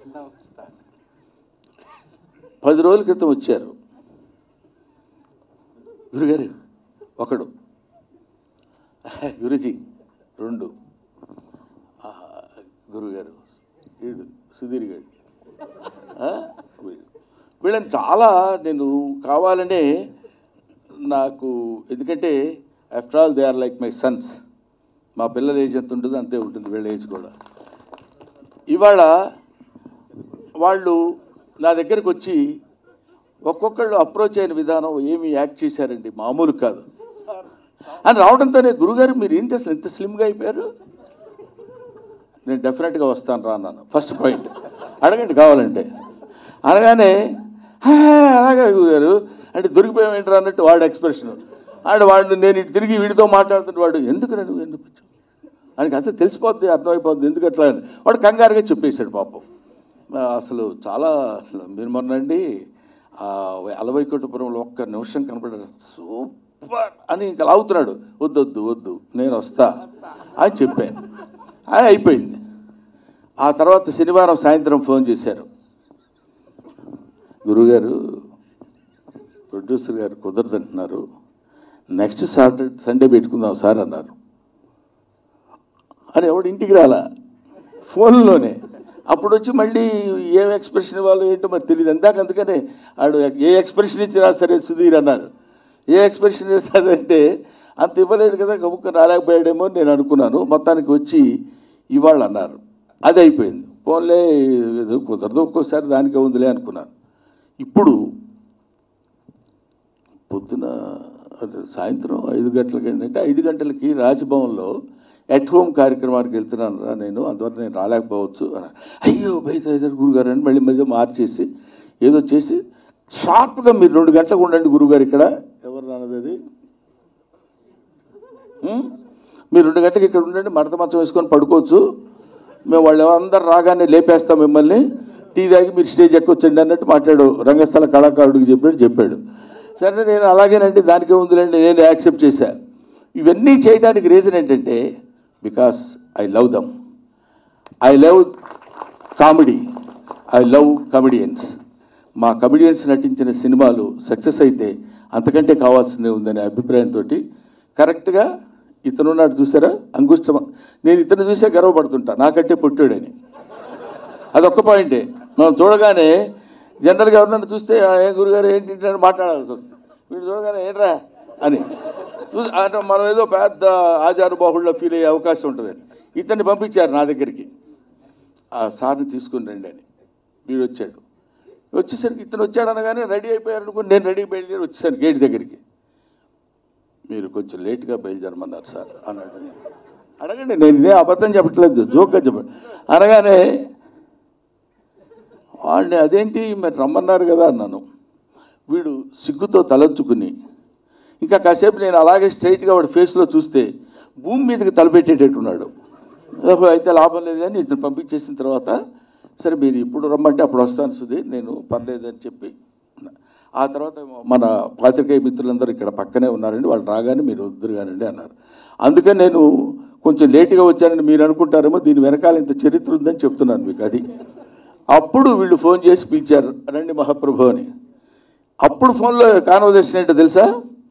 పది రోజుల క్రితం వచ్చారు గురుగారు ఒకడు గురుజీ రెండు ఆ, గురుగారు వీడు సుధీర్ గారు ఆ, వీడు. వీళ్ళని చాలా నేను కావాలనే నాకు ఎందుకంటే after all they are like my sons మా పిల్లల ఏజ్ ఎంత ఉంటుందో అంతే ఉంటుంది వీళ్ళ ఏజ్ కూడా ఇవాళ వాళ్ళు నా దగ్గరకు వచ్చి ఒక్కొక్కళ్ళు అప్రోచ్ అయిన విధానం ఏమి యాక్ట్ చేశారండి మామూలు కాదు అని రావడంతోనే గురుగారు మీరు ఏంటి అసలు ఎంత స్లిమ్గా అయిపోయారు నేను డెఫినెట్గా వస్తాను రా అన్నాను ఫస్ట్ పాయింట్ అడగండి కావాలంటే అనగానే "హా, అలాగే గురుగారు అంటే దొరికిపోయామేంట్రా అన్నట్టు వాడు ఎక్స్ప్రెషన్ ఆడు వాడు నేను ఇటు తిరిగి వీడితో మాట్లాడుతుంటే వాడు ఎందుకు నువ్వు ఎందుకు వచ్చావు?" ఆయనకి అంతా తెలిసిపోద్ది అర్థమైపోద్ది ఎందుకు అట్లా అని వాడు కంగారుగా చెప్పేశాడు పాపం ఆ, అసలు చాలా అసలు మీరు మొన్నండి ఆ అలవైకుంఠపురంలో ఒక్క నిమిషం కనపడారు సూపర్ అని ఇంకా లాగుతున్నాడు వద్దు వద్దు వద్దు నేను వస్తా అని చెప్పాను అది అయిపోయింది ఆ తర్వాత శనివారం సాయంత్రం ఫోన్ చేశారు గురుగారు ప్రొడ్యూసర్ గారు కుదరదంటున్నారు నెక్స్ట్ సాటర్డే సండే పెట్టుకుందాం సార్ అన్నారు అని ఎవడు ఇంటికి రాలా ఫోన్లోనే అప్పుడు వచ్చి మళ్ళీ ఏం ఎక్స్ప్రెషన్ ఇవ్వాలో ఏంటో మరి తెలియదు అందాక అందుకనే ఆడు ఏ ఎక్స్ప్రెషన్ ఇచ్చినా సరే సుధీర్ అన్నారు ఏ ఎక్స్ప్రెషన్ ఇస్తాడంటే అంత ఇవ్వలేడు కదా గబుక్క రాలేకపోయాడేమో అని నేను అనుకున్నాను మొత్తానికి వచ్చి ఇవాళ అన్నారు అది అయిపోయింది ఫోన్లే ఏదో కుదరదు ఒక్కోసారి దానికే ఉందిలే అనుకున్నాను ఇప్పుడు పొద్దున అదే సాయంత్రం ఐదు గంటలకి ఏంటంటే ఐదు గంటలకి రాజ్భవన్లో ఎట్ హోమ్ కార్యక్రమానికి వెళ్తున్నాను రా నేను అందువల్ల నేను రాలేకపోవచ్చు అని అయ్యో బయట గురుగారు అని మళ్ళీ మధ్య మార్చేసి ఏదో చేసి షార్ప్గా మీరు రెండు గంటలకు ఉండండి గురుగారు ఇక్కడ ఎవరు నాన్నది అది ఉం? మీరు రెండు గంటలకు ఇక్కడ ఉండండి మడత మంచం వేసుకొని పడుకోవచ్చు మేము వాళ్ళు అందరు రాగానే లేపేస్తాం మిమ్మల్ని టీ తాగి మీరు స్టేజ్ ఎక్కొచ్చండి అన్నట్టు మాట్లాడు రంగస్థల కళాకారుడికి చెప్పాడు చెప్పాడు సరే నేను అలాగేనండి దానికే ఉందిలేండి నేను యాక్సెప్ట్ చేశా ఇవన్నీ చేయడానికి రీజన్ ఏంటంటే because I love them I love comedy I love comedians మా కమెడియన్స్ నటించిన సినిమాలు సక్సెస్ అయితే అంతకంటే కావాల్సిందే ఉందనే అభిప్రాయంతో కరెక్ట్గా ఇతను ఉన్నాడు చూసారా అంగుష్టం నేను ఇతను చూసే గర్వపడుతుంటా నాకంటే పుట్టాడని అదొక్క పాయింటే మనం చూడగానే జనరల్గా ఎవరినైనా చూస్తే "ఆ, ఏ గురుగారు ఏంటి ఏంటి" అని మాట్లాడాల్సి వస్తుంది వీడు చూడగానే ఏంట్రా అని చూసి అంటే మనం ఏదో పెద్ద ఆచారబాహుల్లో ఫీల్ అయ్యే అవకాశం ఉంటుంది ఇతన్ని పంపించారు నా దగ్గరికి ఆ సార్ని తీసుకుని రండి అని వీడు వచ్చాడు వచ్చేసరికి ఇతను వచ్చాడు అనగానే రెడీ అయిపోయారు అనుకుని నేను రెడీ బయలుదేరి వచ్చేసాను గేట్ దగ్గరికి మీరు కొంచెం లేట్గా బయలుదేరమన్నారు సార్ అన్నాడు అడగండి నేను ఇదే అబద్ధం చెప్పట్లేదు జోక్గా చెప్పండి అనగానే వాడిని అదేంటి మరి రమ్మన్నారు కదా అన్నాను వీడు సిగ్గుతో తలంచుకుని ఇంకా కాసేపు నేను అలాగే స్ట్రైట్గా వాడి ఫేస్లో చూస్తే భూమి మీదకి తలపెట్టేటట్టున్నాడు ఓహో, అయితే లాభం లేదని ఇతను పంపించేసిన తర్వాత సరే మీరు ఇప్పుడు రమ్మంటే అప్పుడు వస్తాను సుధీ నేను పర్లేదని చెప్పి ఆ తర్వాత మన పాత్రికేయ మిత్రులందరూ ఇక్కడ పక్కనే ఉన్నారండి వాళ్ళు రాగానే మీరు వద్దురు కానండి అన్నారు అందుకని నేను కొంచెం లేటుగా వచ్చానని మీరు అనుకుంటారేమో దీని వెనకాల ఇంత చరిత్ర ఉందని చెప్తున్నాను మీకు అది అప్పుడు వీళ్ళు ఫోన్ చేసి పిలిచారు రండి మహాప్రభు అని అప్పుడు ఫోన్లో కాన్వర్జేషన్ ఏంటో తెలుసా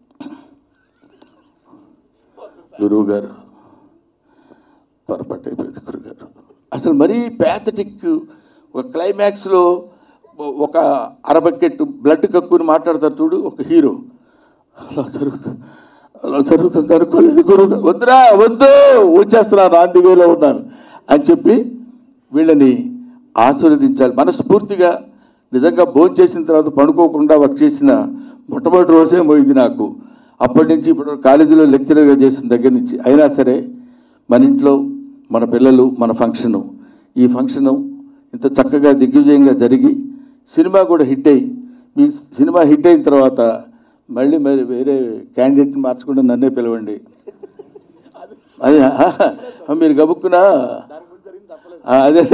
గురువు గారు పొరపాటు అయిపోయింది గురుగారు అసలు మరీ ప్యాథటిక్ ఒక క్లైమాక్స్లో ఒక అరబకెట్ బ్లడ్ కక్కుని మాట్లాడతారు చూడు ఒక హీరో అలా జరుగుతుంది అలా జరుగుతుంది అనుకోలేదు గురువు వద్దురా వద్దు వచ్చేస్తున్నాను ఆందివేలో ఉన్నాను అని చెప్పి వీళ్ళని ఆశీర్వదించాలి మనస్ఫూర్తిగా నిజంగా భోజనం చేసిన తర్వాత పడుకోకుండా వర్క్ చేసిన మొట్టమొదటి రోజే పోయింది నాకు అప్పటి నుంచి ఇప్పుడు కాలేజీలో లెక్చరర్గా చేసిన దగ్గర నుంచి అయినా సరే మన ఇంట్లో మన పిల్లలు మన ఫంక్షను ఈ ఫంక్షను ఇంత చక్కగా దిగ్విజయంగా జరిగి సినిమా కూడా హిట్ అయ్యి మీ సినిమా హిట్ అయిన తర్వాత మళ్ళీ మరి వేరే క్యాండిడేట్ని మార్చకుండా నన్నే పిలవండి అది ఆ, మీరు గబుక్కునా ఆ, అదే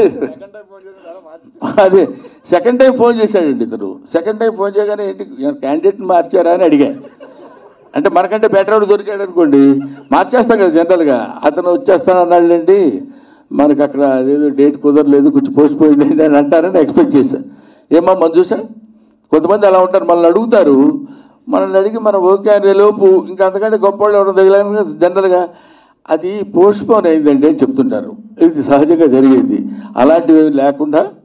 అదే సెకండ్ టైం ఫోన్ చేశాడండి ఇతను సెకండ్ టైం ఫోన్ చేయగానే ఏంటి క్యాండిడేట్ని మార్చారా అని అడిగా అంటే మనకంటే బెటర్ దొరికాడు అనుకోండి మార్చేస్తాం కదా జనరల్గా అతను వచ్చేస్తాను అన్నాడులేండి మనకు అక్కడ అదేదో డేట్ కుదరలేదు కొంచెం పోస్ట్ పోయింది అని అంటారని ఎక్స్పెక్ట్ చేశాను ఏమా మనం చూసాం కొంతమంది అలా ఉంటారు మనల్ని అడుగుతారు మనల్ని అడిగి మన ఓకే అనే లోపు ఇంకా అంతకంటే గొప్ప వాళ్ళు ఎవరు తగిలిన జనరల్గా అది పోస్ట్ పోన్ అయిందండి అని చెప్తుంటారు ఇది సహజంగా జరిగేది అలాంటివి ఏమీ లేకుండా